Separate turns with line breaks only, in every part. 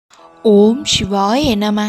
ஓம் சிவாய நம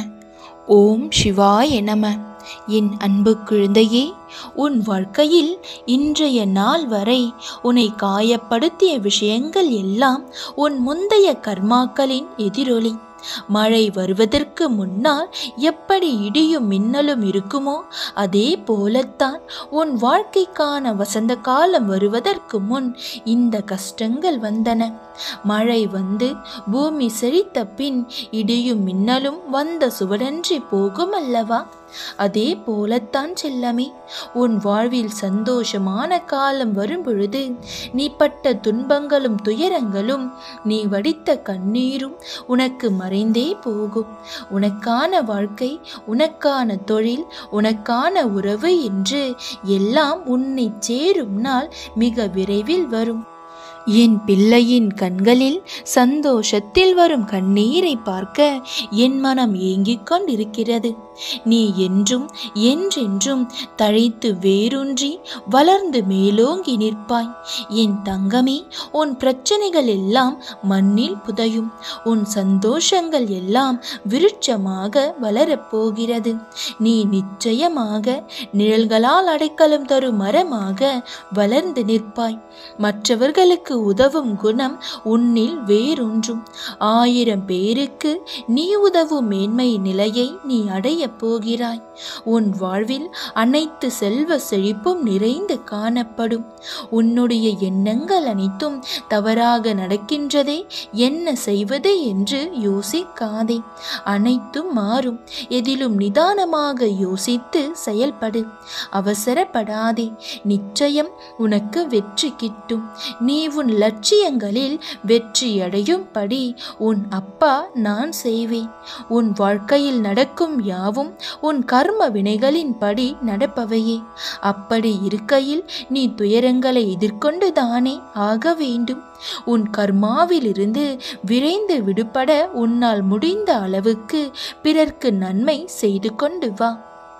ஓம் சிவாய நம என் அன்பு குழந்தையே உன் வாழ்க்கையில் இன்றைய நாள் வரை உன்னை காயப்படுத்திய விஷயங்கள் எல்லாம் உன் முந்தைய கர்மாக்களின் எதிரொலி மழை வருவதற்கு முன்னால் எப்படி இடியும் மின்னலும் இருக்குமோ அதே போலத்தான் உன் வாழ்க்கைக்கான வசந்த காலம் வருவதற்கு முன் இந்த கஷ்டங்கள் வந்தன மழை வந்து பூமி செழித்த பின் இடியும் மின்னலும் வந்த சுவடன்றி போகும் அல்லவா அதே போலத்தான் செல்லமே உன் வாழ்வில் சந்தோஷமான காலம் வரும் பொழுது நீ பட்ட துன்பங்களும் துயரங்களும் நீ வடித்த கண்ணீரும் உனக்கு மறைந்தே போகும் உனக்கான வாழ்க்கை உனக்கான தொழில் உனக்கான உறவு என்று எல்லாம் உன்னை சேரும் நாள் மிக விரைவில் வரும் என் பிள்ளையின் கண்களில் சந்தோஷத்தில் வரும் கண்ணீரை பார்க்க என் மனம் ஏங்கிக் கொண்டிருக்கிறது நீ என்றும் என்றென்றும் தழைத்து வேரூன்றி வளர்ந்து மேலோங்கி நிற்பாய் என் தங்கமே உன் பிரச்சனைகள் எல்லாம் மண்ணில் புதையும் உன் சந்தோஷங்கள் எல்லாம் விருட்சமாக வளரப்போகிறது நீ நிச்சயமாக நிழல்களால் அடைக்கலம் தரும் மரமாக வளர்ந்து நிற்பாய் மற்றவர்களுக்கு உதவும் குணம் உன்னில் வேரூன்றும் ஆயிரம் பேருக்கு நீ உதவும் மேன்மை நிலையை நீ அடையப் போகிறாய் உன் வாழ்வில் அனைத்து செல்வ செழிப்பும் நிறைந்து காணப்படும் உன்னுடைய எண்ணங்கள் அனைத்தும் தவறாக நடக்கின்றதே என்ன செய்வது என்று யோசிக்காதே அனைத்தும் மாறும் எதிலும் நிதானமாக யோசித்து செயல்படு அவசரப்படாதே நிச்சயம் உனக்கு வெற்றி கிட்டும் நீ உன் லட்சியங்களில் வெற்றியடையும்படி உன் அப்பா நான் செய்வேன் உன் வாழ்க்கையில் நடக்கும் யாவும் உன் கர்ம வினைகளின்படி நடப்பவையே அப்படி இருக்கையில் நீ துயரங்களை எதிர்கொண்டு தானே ஆக வேண்டும் உன் கர்மாவிலிருந்து விரைந்து விடுபட உன்னால் முடிந்த அளவுக்கு பிறர்க்கு நன்மை செய்து கொண்டு வா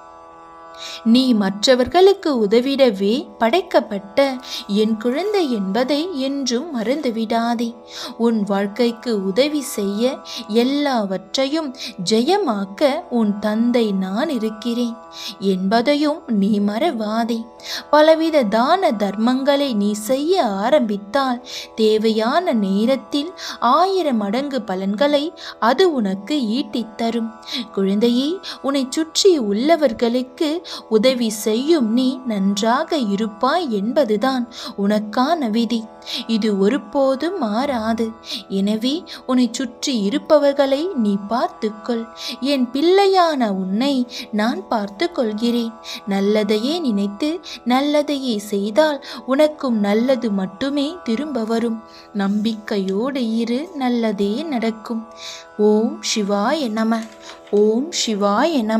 நீ மற்றவர்களுக்கு உதவிடவே படைக்கப்பட்ட என் குழந்தை என்பதை என்றும் மறந்துவிடாதே உன் வாழ்க்கைக்கு உதவி செய்ய எல்லாவற்றையும் ஜெயமாக்க உன் தந்தை நான் இருக்கிறேன் என்பதையும் நீ மறவாதே பலவித தான தர்மங்களை நீ செய்ய ஆரம்பித்தால் தேவையான நேரத்தில் ஆயிரம் மடங்கு பலன்களை அது உனக்கு ஈட்டித் தரும் குழந்தையே உன்னை சுற்றி உள்ளவர்களுக்கு உதவி செய்யும் நீ நன்றாக இருப்பாய் என்பதுதான் உனக்கான விதி இது ஒருபோதும் மாறாது எனவே உன்னை சுற்றி இருப்பவர்களை நீ பார்த்துக்கொள் என் பிள்ளையான உன்னை நான் பார்த்து கொள்கிறேன் நல்லதையே நினைத்து நல்லதையே செய்தால் உனக்கும் நல்லது மட்டுமே திரும்ப வரும் நம்பிக்கையோடு இரு நல்லதே நடக்கும் ஓம் சிவாய நம ஓம் சிவாய நம